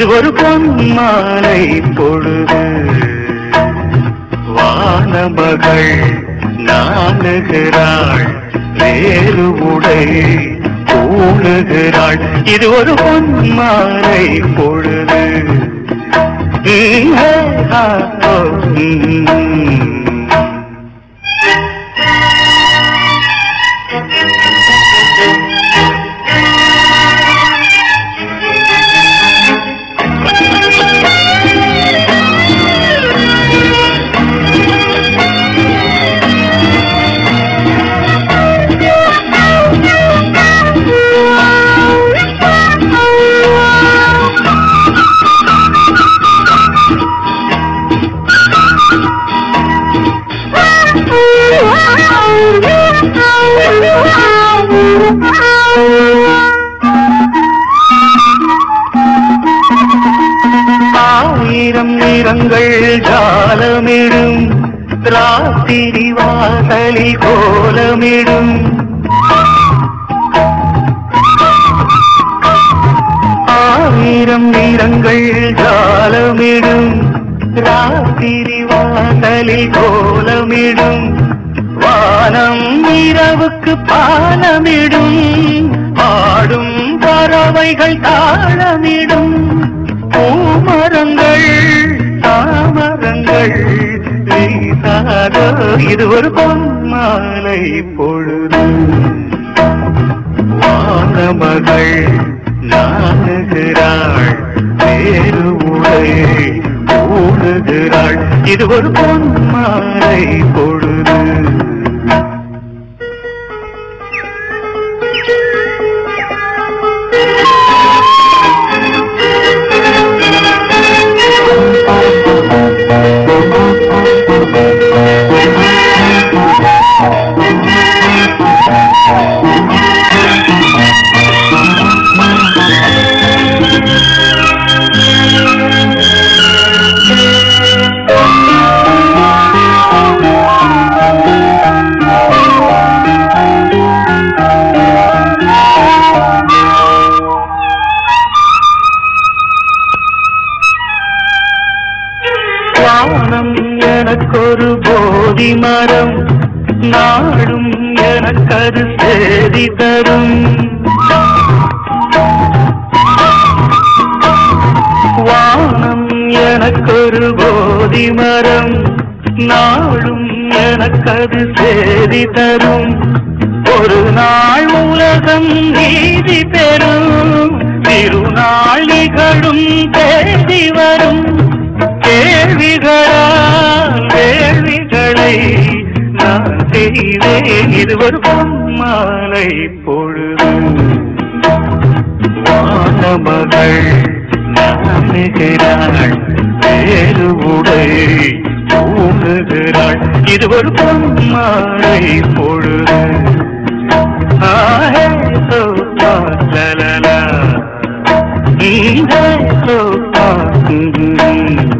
இது ஒரு பொன்மாலை பொழுது வானமகள் நாணுகிறாள் வேறு உடை பூணுகிறாள் இது ஒரு பொன்மாலை பொழுது ம், ஹே, ஆ, ஓ, ம். ஆயிரம் நிறங்கள் ஜாலமிடும் ராத்திரி வாசலில் கோலமிடும் ஆயிரம் நிறங்கள் ஜாலமிடும் ராத்திரி வாசலில் கோலமிடும் வானம் இரவுக்கு பாலமிடும் ஆடும் பறவைகள் தாளமிடும் பூமரங்கள் தாமரங்கள் வீசாதோ இது ஒரு பொன்மாலை பொழுது வானமகள் நாணுகிறாள் வேறு உடை ஊடுகிறாள் இது ஒரு பொன்மாலை பொழுது வானம் எனக்கொரு போதி மரம் நாடும் எனக்கது சேதி தரும் வானம் எனக்கொரு போதி மரம் நாடும் எனக்கது சேதி தரும் ஒரு நாள் உலகம் நீதி பெறும் திருநாள் நிகழும் தேதி வரும் கேள்விகளால் கேள்விகளை நான் செய்வேன் இது ஒரு பொன்மாலை பொழுது வானமகள் நாணுகிறாள் வேறு உடை தூங்குகிறாள் இது ஒரு பொன்மாலை பொழுது ஆஹே சோ லலலா ஈஹே சோ